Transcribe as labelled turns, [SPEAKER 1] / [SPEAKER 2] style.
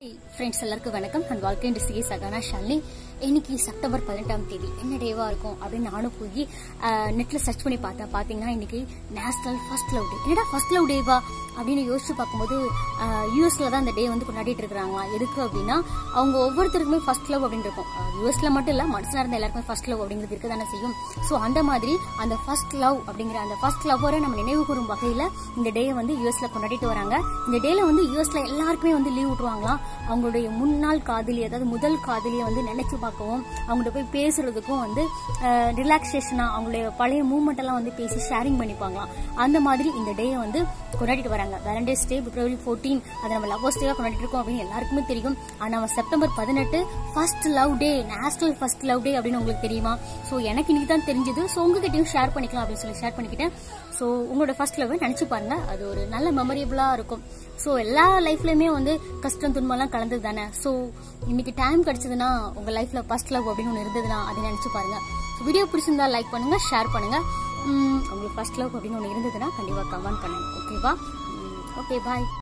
[SPEAKER 1] friends எல்லாருக்கும் வணக்கம் நான் வாழ்க்கை சி சகானா ஷாலினி இன்னைக்கு செப்டம்பர் பதினெட்டாம் தேதி என்ன டேவா இருக்கும் அப்படின்னு நானும் போய் நெட்ல சர்ச் பண்ணி பார்த்தேன் பாத்தீங்கன்னா இன்னைக்கு நேஷனல் ஃபர்ஸ்ட் லவ் டே என்னடா ஃபர்ஸ்ட் லவ் டேவா அப்படின்னு யோசிச்சு பார்க்கும்போது யூஎஸ்ல தான் இந்த டே வந்து கொண்டாடிட்டு இருக்காங்களா எதுக்கு அப்படின்னா அவங்க ஒவ்வொருத்தருக்குமே ஃபர்ஸ்ட் லவ் அப்படின்னு இருக்கும் யூஎஸ்ல மட்டும் இல்ல மனசுல இருந்த எல்லாருக்குமே ஃபர்ஸ்ட் லவ் அப்படிங்கிறது இருக்க தானே செய்யும் ஸோ அந்த மாதிரி அந்த ஃபர்ஸ்ட் லவ் அப்படிங்கிற அந்த ஃபர்ஸ்ட் லவ்வரை நம்ம நினைவு கூறும் வகையில இந்த டே வந்து யூஎஸ்ல கொண்டாடிட்டு வராங்க இந்த டேல வந்து யூஎஸ்ல எல்லாருக்குமே வந்து லீவ் விட்டுருவாங்களாம் அவங்களுடைய முன்னாள் காதலி அதாவது முதல் காதலியை வந்து நினைச்சு பார்க்கவும் அவங்கள்ட்ட போய் பேசுறதுக்கும் வந்து ரிலாக்ஸேஷனா அவங்களுடைய பழைய மூமெண்ட் எல்லாம் வந்து பேசி ஷேரிங் பண்ணிப்பாங்களாம் அந்த மாதிரி இந்த டேயை வந்து கொண்டாடிட்டு வராங்க வேலண்டைன்ஸ் டே பிப்ரவரி ஃபோர்டீன் அதை நம்ம லவ்வர்ஸ் டேவா கொண்டாடிட்டு இருக்கோம் அப்படின்னு எல்லாருக்குமே தெரியும் ஆனா நம்ம செப்டம்பர் பதினெட்டு first love day national first love day அப்படின்னு உங்களுக்கு தெரியுமா ஸோ எனக்கு இன்னைக்கு தான் தெரிஞ்சது ஸோ உங்ககிட்டயும் ஷேர் பண்ணிக்கலாம் அப்படின்னு சொல்லி ஷேர் பண்ணிக்கிட்டேன் ஸோ உங்களோட ஃபர்ஸ்ட் லவ் நினைச்சு பாருங்க அது ஒரு நல்ல மெமரபிளா இருக்கும் ஸோ எல்லா லைஃப்லயுமே வந்து கஷ்டம் துன்பம்லாம் கலந்தது தானே ஸோ இன்னைக்கு டைம் கிடைச்சதுன்னா உங்க லைஃப்ல ஃபர்ஸ்ட் லவ் அப்படின்னு ஒன்று இருந்ததுன்னா அதை நினைச்சு பாருங்க வீடியோ பிடிச்சிருந்தா லைக் பண்ணுங்க ஷேர் பண்ணுங்க உம், உங்களுக்கு ஃபர்ஸ்ட் லவ் அப்படின்னு ஒன்று இருந்ததுன்னா கண்டிப்பா கமெண்ட் பண்ணுங்க ஓகேவா ஓகே பாய்